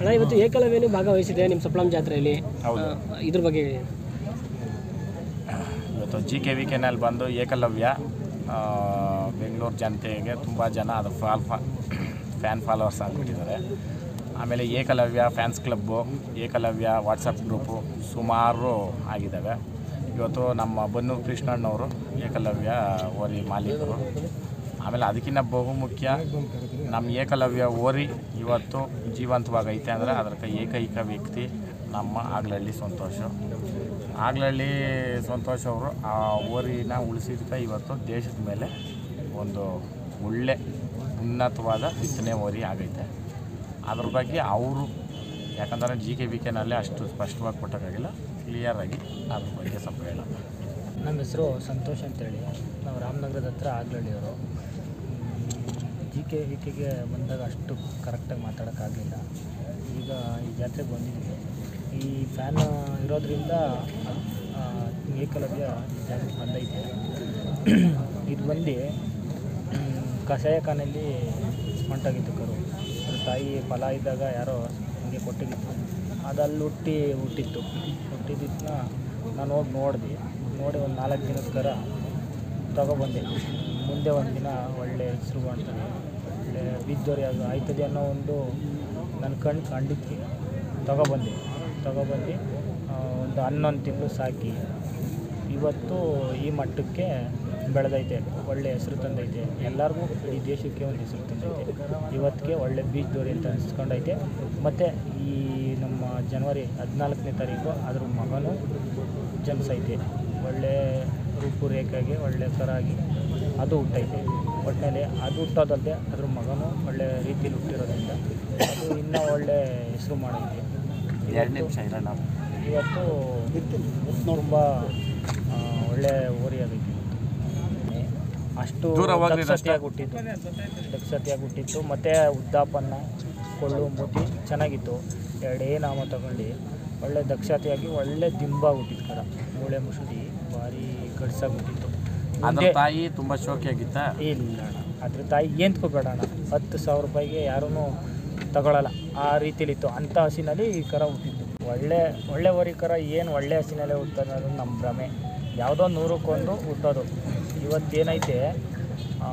ಅಣ್ಣ ಇವತ್ತು ಏಕಲವ್ಯನೂ ಭಾಗವಹಿಸಿದೆ ನಿಮ್ಮ ಸಪ್ಲಂ ಜಾತ್ರೆಯಲ್ಲಿ ಹೌದು. ಆ, ಇದ್ರ ಬಗ್ಗೆ ಹೇಳಿ ಇವತ್ತು ಜಿ ಕೆ ವಿ ಕೆನಲ್ಲಿ ಬಂದು ಏಕಲವ್ಯ ಆ, ಬೆಂಗಳೂರು ಜನತೆಗೆ ತುಂಬ ಜನ ಅದು ಫಾಲ್ ಫಾ ಫ್ಯಾನ್ ಫಾಲೋವರ್ಸ್ ಆಗಿಬಿಟ್ಟಿದ್ದಾರೆ ಆಮೇಲೆ Ekalavya fans club Ekalavya WhatsApp group ಸುಮಾರು ಆಗಿದ್ದಾವೆ ಇವತ್ತು ನಮ್ಮ ಬನ್ನೂರು ಕೃಷ್ಣಣ್ಣವರು ಏಕಲವ್ಯ ಓರಿ ಮಾಲೀಕರು ಆಮೇಲೆ ಅದಕ್ಕಿಂತ ಬಹುಮುಖ್ಯ ನಮ್ಮ ಏಕಲವ್ಯ ಓರಿ ಇವತ್ತು ಜೀವಂತವಾಗೈತೆ ಅಂದರೆ ಅದಕ್ಕೆ ಏಕೈಕ ವ್ಯಕ್ತಿ ನಮ್ಮ ಆಗ್ಲಹಳ್ಳಿ ಸಂತೋಷ ಆಗ್ಲಹಳ್ಳಿ ಸಂತೋಷ್ ಅವರು ಆ ಓರಿನ ಉಳಿಸಿದಕ್ಕೆ ಇವತ್ತು ದೇಶದ ಮೇಲೆ ಒಂದು ಒಳ್ಳೆ ಉನ್ನತವಾದ ಬಿತ್ತನೆ ಓರಿ ಆಗೈತೆ ಅದ್ರ ಬಗ್ಗೆ ಅವರು ಯಾಕಂದರೆ ಜಿ ಕೆ ಬಿ ಕೆನಲ್ಲೇ ಅಷ್ಟು ಸ್ಪಷ್ಟವಾಗಿ ಕೊಟ್ಟೋಕ್ಕಾಗಿಲ್ಲ ಕ್ಲಿಯರಾಗಿ ಅದ್ರ ಬಗ್ಗೆ ಸ್ವಲ್ಪ ಹೇಳೋಣ ನಮ್ಮ ಹೆಸರು ಸಂತೋಷ್ ಅಂತೇಳಿ ನಾವು ರಾಮನಗರದ ಹತ್ರ ಆಗ್ಲಳ್ಳಿಯವರು ಜಿ ಕೆ ವಿ ಕೆಗೆ ಬಂದಾಗ ಅಷ್ಟು ಕರೆಕ್ಟಾಗಿ ಮಾತಾಡೋಕ್ಕಾಗಲಿಲ್ಲ ಈಗ ಈ ಜಾತ್ರೆಗೆ ಬಂದಿದ್ವಿ ಈ ಫ್ಯಾನ್ ಇರೋದ್ರಿಂದ ಆ, ಏಕಲವ್ಯ ಈ ಜಾತ್ರೆಗೆ ಬಂದೈತೆ ಇದು ಬಂದು ಕಷಾಯ ಖಾನೆಯಲ್ಲಿ ಹೊಂಟಾಗಿತ್ತು ಕರು ಅದ್ರ ತಾಯಿ ಫಲ ಇದ್ದಾಗ ಯಾರೋ ಹಂಗೆ ಕೊಟ್ಟಿದ್ದಿತ್ತು ಅದು ಅಲ್ಲಿ ಹುಟ್ಟಿ ಹುಟ್ಟಿತ್ತು ಹುಟ್ಟಿದ್ದನ್ನ ನಾನು ಹೋಗಿ ನೋಡಿದೆ ನೋಡಿ ಒಂದು ನಾಲ್ಕು ದಿನದ ಕರ ತಗೊಬಂದೆ ಮುಂದೆ ಒಂದು ದಿನ ಒಳ್ಳೆ ಹೆಸರು ಮಾಡ್ತಾನೆ ಒಳ್ಳೆ ಬಿದ್ದೋರಿ ಅದು ಆಯ್ತದೆ ಅನ್ನೋ ಒಂದು ನನ್ನ ಕಣ್ಣು ಕಂಡಿದ್ವಿ ತಗೊಬಂದೆ ತಗೊಬಂದು ಆ, ಒಂದು ಹನ್ನೊಂದು ತಿಂಗಳು ಸಾಕಿ ಇವತ್ತು ಈ ಮಟ್ಟಕ್ಕೆ ಬೆಳೆದೈತೆ ಒಳ್ಳೆ ಹೆಸರು ತಂದೈತೆ ಎಲ್ಲರಿಗೂ ಇಡೀ ದೇಶಕ್ಕೆ ಒಂದು ಹೆಸರು ತಂದೈತೆ ಇವತ್ತಿಗೆ ಒಳ್ಳೆ ಬೀಜದೋರಿ ಅಂತ ಅನಿಸ್ಕೊಂಡೈತೆ ಮತ್ತು ಈ ನಮ್ಮ ಜನವರಿ ಹದಿನಾಲ್ಕನೇ ತಾರೀಕು ಅದ್ರ ಮಗನೂ ಜನಿಸೈತೆ ಒಳ್ಳೆ ರೂಪುರೇಖೆಗೆ ಒಳ್ಳೆ ಥರಾಗಿ ಅದು ಹುಟ್ಟೈತೆ ಒಟ್ಟಿನಲ್ಲಿ ಅದು ಹುಟ್ಟೋದಲ್ಲದೆ ಅದ್ರ ಮಗನೂ ಒಳ್ಳೆ ರೀತಿಯಲ್ಲಿ ಹುಟ್ಟಿರೋದ್ರಿಂದ ಅದು ಇನ್ನೂ ಒಳ್ಳೆ ಹೆಸರು ಮಾಡೈತೆ ಎರಡು ನಿಮಿಷ ಇರೋಣ ಇವತ್ತು ತುಂಬ ಆ, ಒಳ್ಳೆ ಓರಿ ಆಗೈತಿ ಅಷ್ಟು ದೂರ ಹೋಗ್ರಿ ದಕ್ಷತೆಯಾಗಿ ಹುಟ್ಟಿದ್ದು ದಕ್ಷತೆಯಾಗಿ ಹುಟ್ಟಿತ್ತು ಮತ್ತು ಉದ್ದಾಪನ್ನ ಕೊಳ್ಳು ಮೂತಿ ಚೆನ್ನಾಗಿತ್ತು ಎರಡೇ ನಾಮ ತಗೊಂಡು ಒಳ್ಳೆ ದಕ್ಷತೆಯಾಗಿ ಒಳ್ಳೆ ದಿಂಬಾಗಿ ಹುಟ್ಟಿತ್ತು ಕರ ಮೂಳೆ ಮುಸುಡಿ ಭಾರಿ ಗಡ್ಸಾಗಿ ಹುಟ್ಟಿತ್ತು ಅದ್ರ ಮುಂದೆ ತಾಯಿ ತುಂಬ ಶೋಕಿಯಾಗಿತ್ತಾ ಇಲ್ಲ ಅಣ್ಣ ಅದ್ರ ತಾಯಿ ಏನ್ಕೋಬೇಡ ಅಣ್ಣ ಹತ್ತು ಸಾವಿರ ರೂಪಾಯಿಗೆ ಯಾರೂ ತಗೊಳ್ಳಲ್ಲ ಆ ರೀತಿಲಿತ್ತು ಅಂಥ ಹಸಿನಲ್ಲಿ ಈ ಕರ ಹುಟ್ಟಿದ್ದು ಒಳ್ಳೆ ಒಳ್ಳೆ ಹೊರಿ ಕರ ಏನು ಒಳ್ಳೆ ಹಸಿನಲ್ಲೇ ಹುಟ್ಟೋದು ಅನ್ನೋದು ನಮ್ಮ ಭ್ರಮೆ ಯಾವುದೋ ನೂರಕ್ಕೊಂದು ಹುಟ್ಟೋದು ಇವತ್ತೇನೈತೆ ಆ,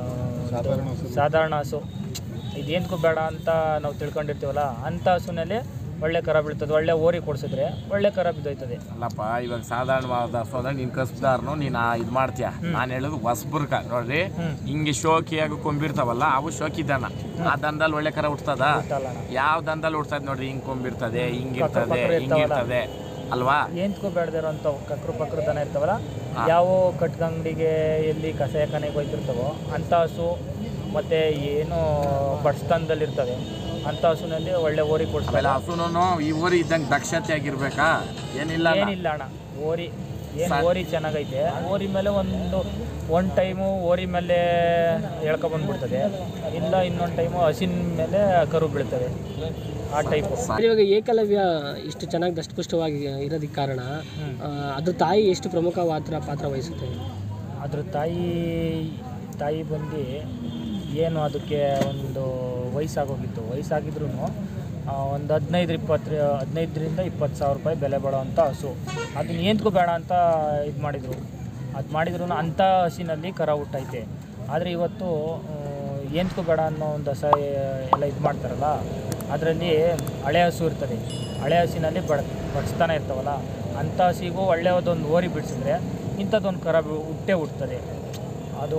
ಸಾಧಾರಣ ಹಸು ಇದೇನ್ಕೂ ಬೇಡ ಅಂತ ನಾವು ತಿಳ್ಕೊಂಡಿರ್ತೀವಲ್ಲ ಅಂಥ ಹಸುನಲ್ಲಿ ಒಳ್ಳೆ ಕರ ಬೀಳ್ತದೆ ಒಳ್ಳೆ ಓರಿ ಕೊಡಿಸಿದ್ರೆ ಒಳ್ಳೆ ಕರ ಬಿದ್ದೋಯ್ತದೆ ಅಲ್ಲಪ್ಪ ಇವಾಗ ಸಾಧಾರಣವಾದ ಹಸು ಅಂದ್ರೆ ನೀನು ಕಸ್ಬದಾರನು ನೀನು ಇದು ಮಾಡ್ತೀಯ ನಾನು ಹೇಳೋದು ಹೊಸಬರ್ಕ ನೋಡ್ರಿ ಹ್ಮ್. ಹಿಂಗೆ ಶೋಕಿಯಾಗಿ ಕೊಂಬಿರ್ತಾವಲ್ಲ ಅವು ಶೋಕಿ ದನ ಆ ದನದಲ್ಲಿ ಒಳ್ಳೆ ಕರ ಹುಡ್ತದ ಹುಟ್ಟಲ್ಲ ಅಣ್ಣ ಯಾವ ದನದಲ್ಲಿ ಹುಡ್ತದೆ ನೋಡ್ರಿ ಹಿಂಗ್ ಕೊಂಬಿರ್ತದೆ ಹಿಂಗಿರ್ತದೆ ಪಕ್ರ ಹಿಂಗಿರ್ತದೆ ಅಲ್ವಾ ಏನ್ಕೋ ಬೇಡದಿರೋಂಥವು ಕಕ್ರು ಪಕ್ರು ದನ ಇರ್ತಾವಲ್ಲ ಯಾವ ಕಟ್ಗಂಗಡಿಗೆ ಎಲ್ಲಿ ಕಸಾಯಖಾನೆಗೆ ಹೋಯ್ತಿರ್ತಾವೋ ಅಂಥ ಹಸು ಮತ್ತು ಏನು ಬಡ್ಸ್ತಾನದಲ್ಲಿ ಇರ್ತವೆ ಅಂಥ ಹಸುನಲ್ಲಿ ಒಳ್ಳೆ ಓರಿ ಆಮೇಲೆ ಕೊಡ್ಸ್ತಾರೆ ಹಸುನು ಈ ಊರಿ ಇದ್ದಂಗೆ ದಕ್ಷತೆ ಆಗಿರ್ಬೇಕಾ ಏನಿಲ್ಲ ಅಲ್ಲ? ಏನಿಲ್ಲ ಅಣ್ಣ ಓರಿ ಏನು ಸಣ್ಣ- ಓರಿ ಚೆನ್ನಾಗೈತೆ ಓರಿ ಮೇಲೆ ಒಂದು ಒಂದು ಟೈಮು ಓರಿ ಮೇಲೆ ಎಳ್ಕೊಬಂದ್ಬಿಡ್ತದೆ ಇಲ್ಲ ಇನ್ನೊಂದು ಟೈಮು ಹಸಿನ ಮೇಲೆ ಕರು ಬೀಳ್ತವೆ ಆ ಟೈಪು ಇವಾಗ ಏಕಲವ್ಯ ಇಷ್ಟು ಚೆನ್ನಾಗಿ ದಷ್ಟಪುಷ್ಟವಾಗಿ ಇರೋದಕ್ಕೆ ಕಾರಣ ಹ್ಮ್. ಆ, ಅದ್ರ ತಾಯಿ ಎಷ್ಟು ಪ್ರಮುಖ ಪಾತ್ರ ಪಾತ್ರ ವಹಿಸುತ್ತೆ ಅದ್ರ ತಾಯಿ ತಾಯಿ ಬಂದು ಏನು ಅದಕ್ಕೆ ಒಂದು ವಯಸ್ಸಾಗೋಗಿತ್ತು ವಯಸ್ಸಾಗಿದ್ರು ಒಂದು ಹದಿನೈದು ಇಪ್ಪತ್ತು ಹದಿನೈದರಿಂದ ಇಪ್ಪತ್ತು ಸಾವಿರ ರೂಪಾಯಿ ಬೆಲೆ ಬಾಳೋವಂಥ ಹಸು ಅದನ್ನ ಏಂತ್ಕೂ ಬೇಡ ಅಂತ ಇದು ಮಾಡಿದರು ಅದು ಮಾಡಿದ್ರು ಅಂಥ ಹಸಿನಲ್ಲಿ ಕರ ಹುಟ್ಟೈತೆ ಆದರೆ ಇವತ್ತು ಏಂತ್ಕೂ ಬೇಡ ಅನ್ನೋ ಒಂದು ಹಸ ಎಲ್ಲ ಇದು ಮಾಡ್ತಾರಲ್ಲ ಅದರಲ್ಲಿ ಹಳೆ ಹಸು ಇರ್ತದೆ ಹಳೆ ಹಸಿನಲ್ಲಿ ಬಡ ಬಡಿಸ್ತಾನೆ ಇರ್ತಾವಲ್ಲ ಅಂಥ ಹಸಿಗೂ ಒಳ್ಳೆಯದೊಂದು ಓರಿ ಬಿಡಿಸಿದ್ರೆ ಇಂಥದ್ದೊಂದು ಕರ ಬಿ- ಹುಟ್ಟೇ ಹುಟ್ತದೆ ಅದು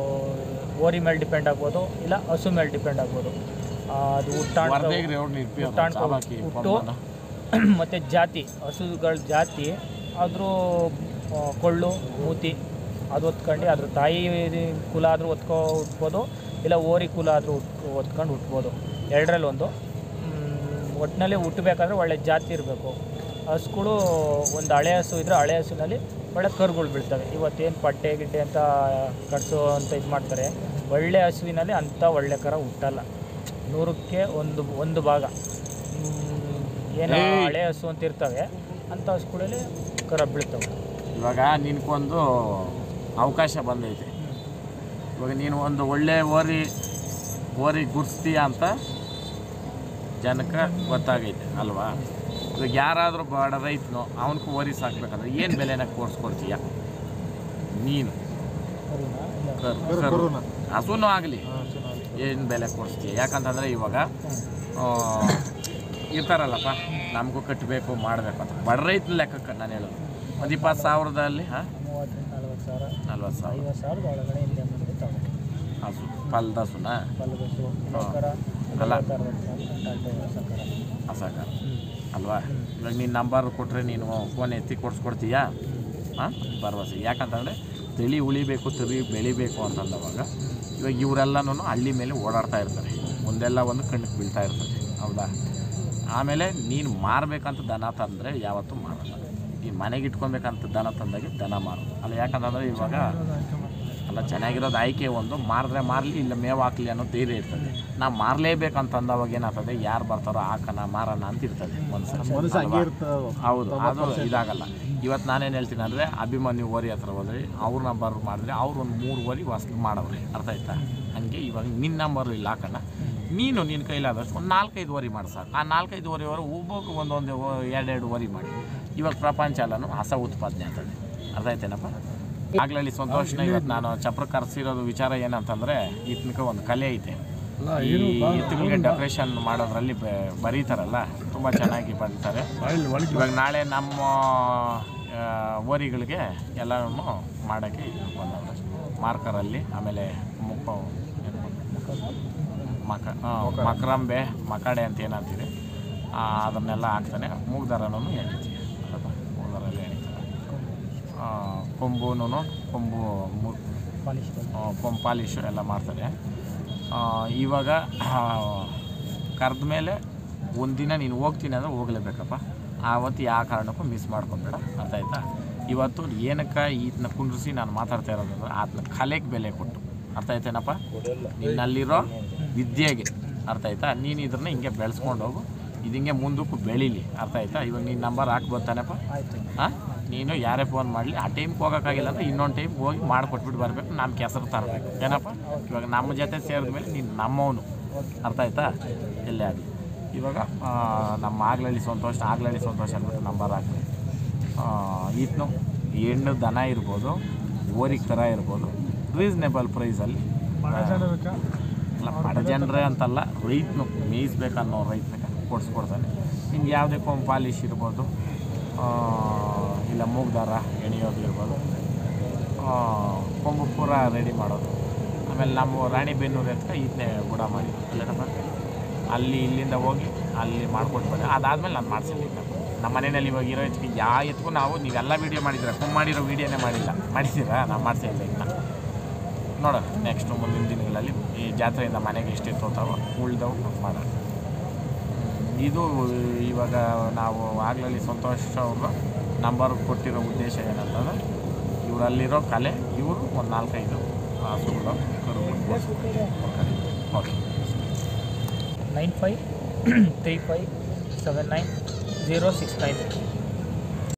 ಓರಿ ಮೇಲೆ ಡಿಪೆಂಡ್ ಆಗ್ಬೋದು ಇಲ್ಲ ಹಸು ಮೇಲೆ ಡಿಪೆಂಡ್ ಆಗ್ಬೋದು ಆ, ಅದು ಹುಟ್ಟಾಣ ವರದೆಗೆ ರೋಡ್ ನಿರ್ಪಿಯೋದು, ಹುಟ್ಟಾಣ್ಕೊ- ಸಾಬಾಕಿ ಹುಟ್ಟು ಕೊಂಬನ. ಮತ್ತು ಜಾತಿ ಹಸುಗಳ ಜಾತಿ ಅದ್ರ ಆ, ಕೊಳ್ಳು ಮೂತಿ ಅದು ಹೊತ್ಕೊಂಡು ಅದ್ರ ತಾಯಿ ಕುಲ ಆದರೂ ಹೊತ್ಕೊ ಹುಟ್ಬೋದು ಇಲ್ಲ ಓರಿ ಕುಲ ಆದರೂ ಹುಟ್ ಹೊತ್ಕೊಂಡು ಹುಟ್ಬೋದು ಎರಡರಲ್ಲಿ ಒಂದು ಒಟ್ಟಿನಲ್ಲಿ ಹುಟ್ಟಬೇಕಾದ್ರೆ ಒಳ್ಳೆ ಜಾತಿ ಇರಬೇಕು ಹಸುಗಳು ಒಂದು ಹಳೆ ಹಸು ಇದ್ದರೆ ಹಳೆ ಹಸುನಲ್ಲಿ ಒಳ್ಳೆ ಕರುಗಳು ಬೀಳ್ತವೆ ಇವತ್ತೇನು ಪಟ್ಟೆ ಗಿಡ್ಡೆ ಅಂತ ಕಟ್ಸೋ ಅಂತ ಇದು ಮಾಡ್ತಾರೆ ಒಳ್ಳೆ ಹಸುವಿನಲ್ಲಿ ಅಂಥ ಒಳ್ಳೆ ಕರ ಹುಟ್ಟಲ್ಲ ನೂರಕ್ಕೆ ಒಂದು ಒಂದು ಭಾಗ ಹ್ಮ್, ಏನು ಏಯ್. ಹಳೆ ಹಸು ಅಂತ ಇರ್ತವೆ ಅಂಥ ಹಸುಗಳಲ್ಲಿ ಕರ ಬೀಳ್ತವೆ ಇವಾಗ ನಿನ್ಕೊಂದು ಅವಕಾಶ ಬಂದೈತೆ ಇವಾಗ ನೀನು ಒಂದು ಒಳ್ಳೆ ಓರಿ ಓರಿ ಗುರ್ಸ್ತೀಯ ಅಂತ ಜನಕ್ಕೆ ಗೊತ್ತಾಗೈತೆ ಅಲ್ವಾ ಇವಾಗ ಯಾರಾದರೂ ಬಡ ರೈತನೋ ಅವನಿಗೂ ಓರಿ ಸಾಕ್ಬೇಕಂದ್ರೆ ಏನು ಬೆಲೆನ ಕೊಡ್ಸ್ಕೊಡ್ತೀಯ ನೀನು ಕರುನಾ ಇಲ್ಲ ಕರು ಕರು ಹಸುನೂ ಆಗಲಿ ಏನು ಬೆಲೆ ಕೊಡಿಸ್ತೀಯ ಯಾಕಂತಂದರೆ ಇವಾಗ ಆ, ಇರ್ತಾರಲ್ಲಪ್ಪ ನಮಗೂ ಕಟ್ಟಬೇಕು ಮಾಡಬೇಕು ಅಂತ ಬಡ ರೈತನ ಲೆಕ್ಕಕ್ಕೆ ನಾನು ಹೇಳೋದು ಒಂದು ಇಪ್ಪತ್ತು ಸಾವಿರದಲ್ಲಿ ಹಾಂ ಮೂವತ್ತರಿಂದ ನಲ್ವತ್ತು ಸಾವಿರ ನಲ್ವತ್ತು ಸಾವಿರ ಐವತ್ತು ಸಾವಿರದ ಒಳಗಡೆ ಇಲ್ಲಿ ಮುಂದೆ ತಗೊಂಡು ಹಸು ಪಲ್ದ ಹಸುನಾ ಬಲ್ಗಸು ಸಕ್ಕರ ಅಲ್ಲ. ಅರವತ್ತು ಸಾವಿರ ಟಾಟೆ ಸಕ್ಕರ ಹಸಕ ಅಲ್ವಾ ಇವಾಗ ನಿನ್ನ ನಂಬರ್ ಕೊಟ್ಟರೆ ನೀನು ಫೋನ್ ಎತ್ತಿ ಕೊಡ್ಸ್ಕೊಡ್ತೀಯಾ ಹಾಂ ಭರವಸೆ ಯಾಕಂತಂದರೆ ತಳಿ ಉಳಿಬೇಕು ತಳಿ ಬೆಳಿಬೇಕು ಅಂತಂದವಾಗ ಇವಾಗ ಇವರೆಲ್ಲನೂ ಹಳ್ಳಿ ಮೇಲೆ ಓಡಾಡ್ತಾ ಇರ್ತಾರೆ ಒಂದೆಲ್ಲ ಒಂದು ಕಣ್ಣಿಗೆ ಬೀಳ್ತಾ ಇರ್ತದೆ ಹೌದಾ ಆಮೇಲೆ ನೀನು ಮಾರಬೇಕಂತ ದನ ತಂದರೆ ಯಾವತ್ತೂ ಮಾರಲ್ಲ ನೀನು ಮನೆಗೆ ಇಟ್ಕೊಬೇಕಂತ ದನ ತಂದಾಗೆ ದನ ಮಾರು ಅಲ್ಲ ಯಾಕಂತಂದರೆ ಇವಾಗ ಅಲ್ಲ ಚೆನ್ನಾಗಿರೋದು ಆಯ್ಕೆ ಒಂದು ಮಾರಿದ್ರೆ ಮಾರಲಿ ಇಲ್ಲ ಮೇವು ಹಾಕ್ಲಿ ಅನ್ನೋ ಧೈರ್ಯ ಇರ್ತದೆ ನಾವು ಮಾರಲೇಬೇಕಂತ ಅಂದವಾಗ ಏನಾಗ್ತದೆ ಯಾರು ಬರ್ತಾರೋ ಹಾಕೋಣ ಮಾರೋಣ ಅಂತ ಇರ್ತದೆ ಮನಸ್ಸು ಹೌದು ಅದು ಇದಾಗಲ್ಲ ಇವತ್ತು ನಾನೇನು ಹೇಳ್ತೀನಿ ಅಂದರೆ ಅಭಿಮನ್ಯು ಓರಿ ಹತ್ರ ಹೋದ್ರೆ ಅವ್ರ ನಂಬರ್ ಮಾಡಿದ್ರೆ ಅವ್ರು ಒಂದು ಮೂರು ಓರಿ ವಾಸ್ ಮಾಡವ್ರೆ ಅರ್ಥ ಆಯ್ತಾ ಹಂಗೆ ಇವಾಗ ನಿನ್ನ ನಂಬರು ಇಲ್ಲ ಹಾಕೋಣ ನೀನು ನಿನ್ನ ಕೈಲಾದಷ್ಟು ಒಂದು ನಾಲ್ಕೈದು ಓರಿ ಮಾಡಿ ಸಾಕು ಆ ನಾಲ್ಕೈದು ಓರಿವರೆ ಒಬ್ಬೊಬ್ಬರು ಒಂದೊಂದು ಓ- ಎರಡೆರಡು ಓರಿ ಮಾಡಿ ಇವಾಗ ಪ್ರಪಂಚ ಎಲ್ಲನೂ ಹೊಸ ಉತ್ಪಾದನೆ ಆಗ್ತದೆ ಅರ್ಥ ಆಯ್ತೇನಪ್ಪ ಆಗ್ಲಲ್ಲಿ ಸಂತೋಷನ ಇವತ್ತು ನಾನು ಚಪ್ರ ಕರೆಸಿರೋದು ವಿಚಾರ ಏನಂತಂದರೆ ಈತನಕ ಒಂದು ಕಲೆ ಐತೆ ಈ ಎತ್ತುಗಳಿಗೆ ಡೆಕೋರೇಷನ್ ಮಾಡೋದ್ರಲ್ಲಿ ಬೆ- ಬರೀತಾರಲ್ಲ ತುಂಬ ಚೆನ್ನಾಗಿ ಬರೀತಾರೆ ಇವಾಗ ನಾಳೆ ನಮ್ಮ ಆ, ಓರಿಗಳಿಗೆ ಎಲ್ಲನೂ ಮಾಡೋಕ್ಕೆ ಬಂದವ್ರೆ ಮಾರ್ಕರಲ್ಲಿ ಆಮೇಲೆ ಮುಖ ಏನು ಮಕ ಆ, ಮಕರಂಬೆ ಮಕಡೆ ಅಂತ ಏನಂತೀವಿ ಆ, ಅದನ್ನೆಲ್ಲ ಹಾಕ್ತಾನೆ ಮೂಗ್ದಾರನೂ ಎಣಿತೀವಿ ಅಲ್ಲಪ್ಪ ಮೂಗ್ದಾರಲ್ಲಿ ಎಣಿತಾರೆ ಕೊಂಬುನೂ ಕೊಂಬು ಮು ಪಾಲಿಶ್ ಕೊಂಬು ಪಾಲಿಶು ಎಲ್ಲ ಮಾಡ್ತಾರೆ ಆ, ಇವಾಗ ಕರೆದ ಮೇಲೆ ಒಂದಿನ ನೀನು ಹೋಗ್ತೀನಿ ಅಂದರೆ ಹೋಗಲೇಬೇಕಪ್ಪ ಆವತ್ತು ಯಾವ ಕಾರಣಕ್ಕೂ ಮಿಸ್ ಮಾಡ್ಕೊಬೇಡ ಅರ್ಥ ಆಯ್ತಾ ಇವತ್ತು ಏನಕ್ಕೆ ಈತನ ಕುಂಡ್ರಿಸಿ ನಾನು ಮಾತಾಡ್ತಾ ಇರೋದಂದ್ರೆ ಆತನ ಕಲೆಗೆ ಬೆಲೆ ಕೊಟ್ಟು ಅರ್ಥ ಆಯ್ತೇನಪ್ಪ ನಿನ್ನಲ್ಲಿರೋ ವಿದ್ಯೆಗೆ ಅರ್ಥ ಆಯ್ತಾ ನೀನು ಇದ್ರನ್ನ ಹಿಂಗೆ ಬೆಳೆಸ್ಕೊಂಡು ಹೋಗು ಇದು ಹಿಂಗೆ ಮುಂದಕ್ಕೂ ಬೆಳೀಲಿ ಅರ್ಥ ಆಯ್ತಾ ಇವಾಗ ನಿನ್ನ ನಂಬರ್ ಹಾಕ್ಬೋತಾನಪ್ಪ ಆಯಿತು ಹಾಂ ನೀನು ಯಾರೇ ಫೋನ್ ಮಾಡಲಿ ಆ ಟೈಮ್ಗೆ ಹೋಗೋಕ್ಕಾಗಿಲ್ಲ ಅಂದರೆ ಇನ್ನೊಂದು ಟೈಮ್ ಹೋಗಿ ಮಾಡಿಕೊಟ್ಬಿಟ್ಟು ಬರಬೇಕು ನಮ್ಮ ಕೆಸರು ತರಬೇಕು ಏನಪ್ಪ ಇವಾಗ ನಮ್ಮ ಜೊತೆ ಸೇರಿದ ಮೇಲೆ ನೀನು ನಮ್ಮವನು ಅರ್ಥ ಆಯ್ತಾ ಎಲ್ಲೇ ಆಗಲಿ ಇವಾಗ ಆ, ನಮ್ಮ ಆಗ್ಲಳ್ಳಿ ಸಂತೋಷ ಆಗ್ಲಳ್ಳಿ ಸಂತೋಷ ಅಂದ್ಬಿಟ್ಟು ನಂಬರ್ ಹಾಕಿ ಈತನು ಹೆಣ್ಣು ದನ ಇರ್ಬೋದು ಓರಿಗೆ ಥರ ಇರ್ಬೋದು ರೀಸನೇಬಲ್ ಪ್ರೈಸಲ್ಲಿ ಅಲ್ಲ ಬಡ ಜನರೇ ಅಂತಲ್ಲ ರೈತನು ಮೇಯಿಸ್ಬೇಕನ್ನೋ ರೈತನಿಗೆ ಕೊಡಿಸ್ಕೊಡ್ತಾನೆ ನಿಮ್ಗೆ ಯಾವುದೇ ಕೊಂಬು ಪಾಲಿಶ್ ಇರ್ಬೋದು ಆ, ಇಲ್ಲ ಮೂಗ್ದಾರ ಎಣಿಯೋದು ಇರ್ಬೋದು ಆ, ಕೊಂಬು ಪೂರ ರೆಡಿ ಮಾಡೋದು ಆಮೇಲೆ ನಮ್ಮ ರಾಣಿಬೆನ್ನೂರು ಎತ್ಕ ಈತನೇ ಗುಡ ಮಾಡಿ ಅಲ್ಲೇನಪ್ಪ ಅಲ್ಲಿ ಇಲ್ಲಿಂದ ಹೋಗಿ ಅಲ್ಲಿ ಮಾಡ್ಕೊಟ್ಟು ಬಂದೆ ಅದಾದಮೇಲೆ ನಾನು ಮಾಡಿಸಿಲ್ಲ ನಮ್ಮ ಮನೆಯಲ್ಲಿ ಇವಾಗ ಇರೋ ಎತ್ಗೆ ಯಾವ ಎತ್ಗೂ ನಾವು ನೀವೆಲ್ಲ ವೀಡಿಯೋ ಮಾಡಿದ್ದೀರ ಕೊಂಬು ಮಾಡಿರೋ ವೀಡಿಯೋನೇ ಮಾಡಿಲ್ಲ ಮಾಡಿದ್ದೀರಾ ನಾವು ಮಾಡಿಸಿಲ್ಲ ಇನ್ನು ನೋಡೋಣ ನೆಕ್ಸ್ಟು ಮುಂದಿನ ದಿನಗಳಲ್ಲಿ ಈ ಜಾತ್ರೆಯಿಂದ ಮನೆಗೆ ಎಷ್ಟೆತ್ತು ಹೋಗ್ತಾವೋ ಉಳ್ದವು ಮಾಡೋಣ ಇದು ಇವಾಗ ನಾವು ಆಗ್ಲಲ್ಲಿ ಸಂತೋಷ ಅವರು ನಂಬರ್ ಕೊಟ್ಟಿರೋ ಉದ್ದೇಶ ಏನಂತಂದ್ರೆ ಇವರಲ್ಲಿರೋ ಕಲೆ ಇವರು ಒಂದು ನಾಲ್ಕೈದು ಹಸುಗಳು ಕರುಗಳು okay nine five three five seven nine zero six nine